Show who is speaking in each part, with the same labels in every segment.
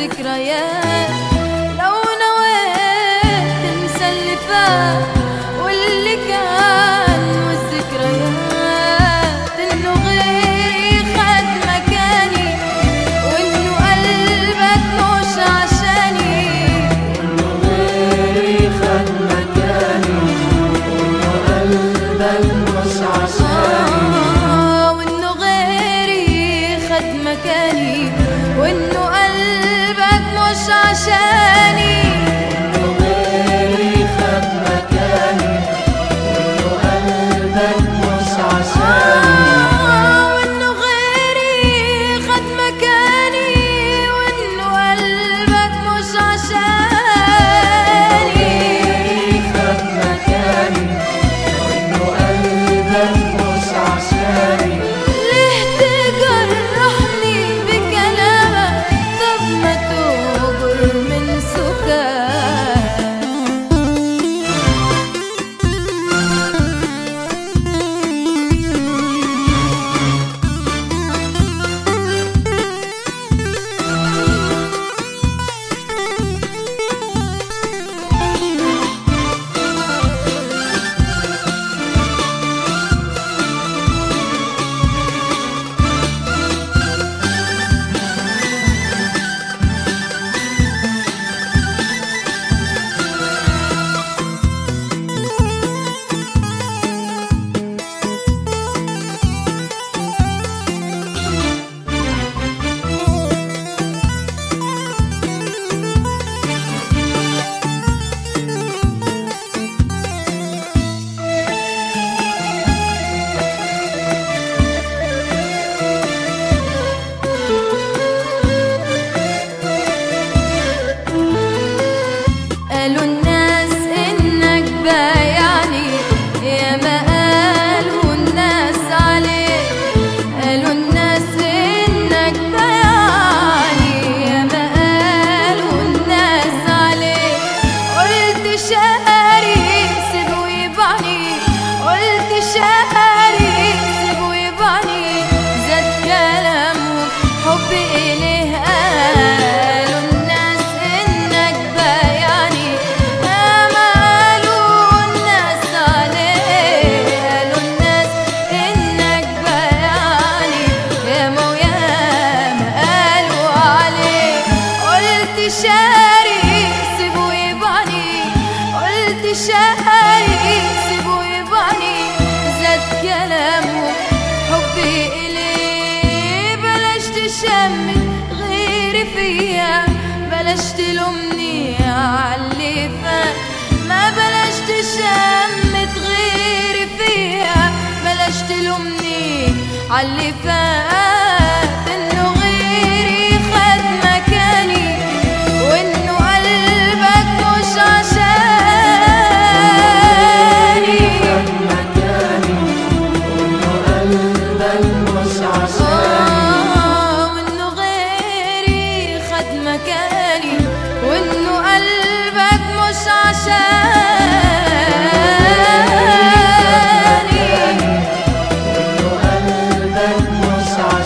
Speaker 1: الذكريات لو نويت تنسى اللي فات واللي كان والذكريات انه غيري خد مكاني وانه قلبك مش عشاني
Speaker 2: غيري خد مكاني وإنه قلبك مش عشاني
Speaker 1: آه، وانه غيري خد مكاني وانه قلبك مش عشاني
Speaker 2: غيري خد مكاني وإنه قلبك مش عشاني
Speaker 1: آه، وانه غيري خد مكاني وانه قلبك مش عشاني
Speaker 2: خد مكاني وإنه قلبك مش عشاني
Speaker 1: ليه تجرحني بكلامك طب ما تهجر من سكات قالوا الناس انك بايعني يا ما قالوا الناس عليك قالوا الناس انك بايعني يا ما قالوا الناس عليك قلت شقري سيبه ويبعني قلت شقري سيبه ويبعني زاد كلامه حبي إليه قالوا الناس إنك بايعني يا ما قالوا الناس عليه قالوا الناس إنك بايعني يا ما ويا ما قالوا عليه قلت شاري سيبه يبعني قلت شاري سيبه يبعني زاد كلامه حبي إليه بلاش تشمت غيري فيا بلاش تلومني عاللي فات ما بلاش تشمت غيري فيها بلاش تلومني عاللي فات انه غيري خد مكاني وانه قلبك مش عشاني
Speaker 2: خد مكاني وإنه قلبك مش عشاني
Speaker 1: آه، وانه غيري خد مكاني وانه قلبك مش عشاني
Speaker 2: وإنه قلبك مش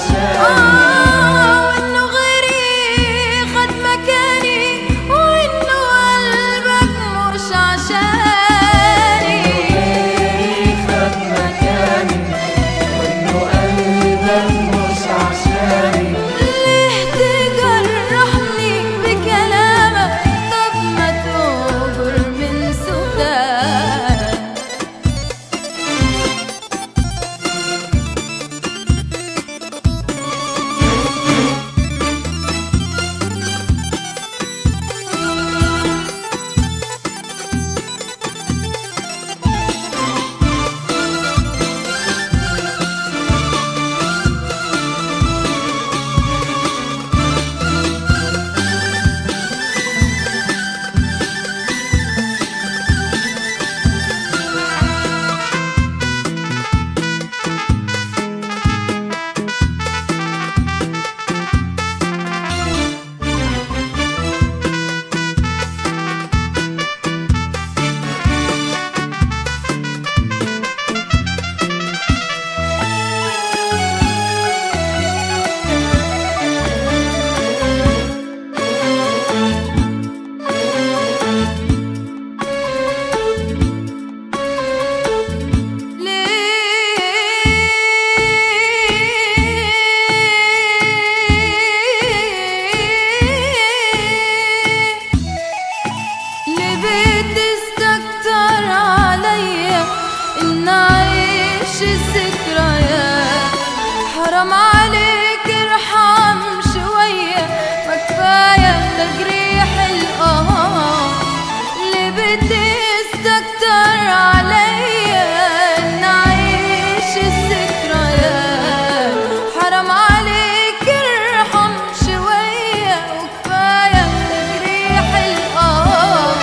Speaker 1: حرام عليك ارحم شوية ما كفاية تجريح الآه اللي بتستكتر عليا نعيش الذكريات حرام عليك ارحم شوية وكفاية تجريح الآه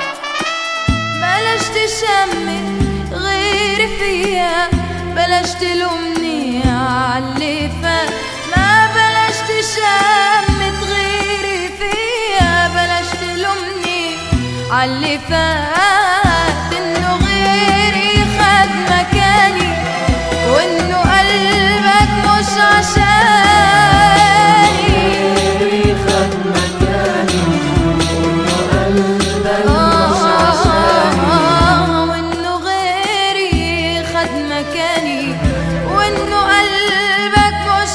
Speaker 1: بلاش تشمت غيري فيها بلاش تلومني عاللي فات ما بلاش تشمت غيري فيها بلاش تلومني عاللي فات انه غيري خد مكاني وانه قلبك مش عشاني
Speaker 2: غيري خد مكاني وإنه قلبك مش عشاني
Speaker 1: آه، وانه غيري خد مكاني وانه قلبك مش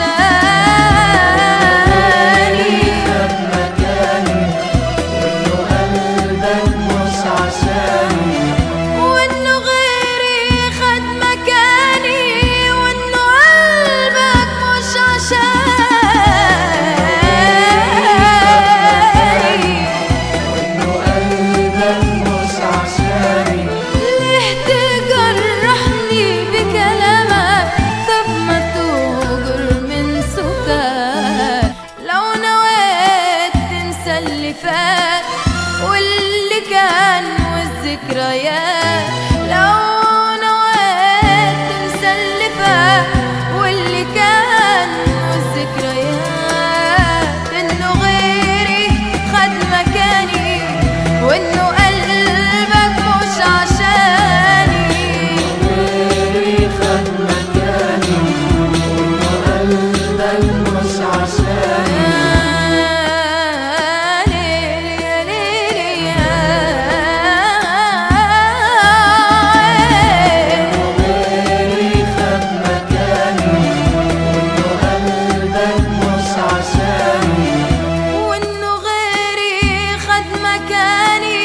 Speaker 1: عشاني
Speaker 2: خد مكاني وإنه قلبك مش عشاني
Speaker 1: وانه غيري خد مكاني وانه قلبك مش عشاني
Speaker 2: وإنه قلبك مش عشاني
Speaker 1: ليه تجرحني بكلامك طب ما تهجر من سكات لو نويت تنسى اللي فات واللي كان والذكريات لو نويت تنسى اللي فات واللي كان والذكريات انه غيري خد مكاني وانه قلبك مش عشاني
Speaker 2: غيري خد مكاني وإنه قلبك مش عشاني
Speaker 1: ليلي يا ليلي يا
Speaker 2: غيري خد مكاني وإنه قلبك مش عشاني
Speaker 1: وانه غيري خد مكاني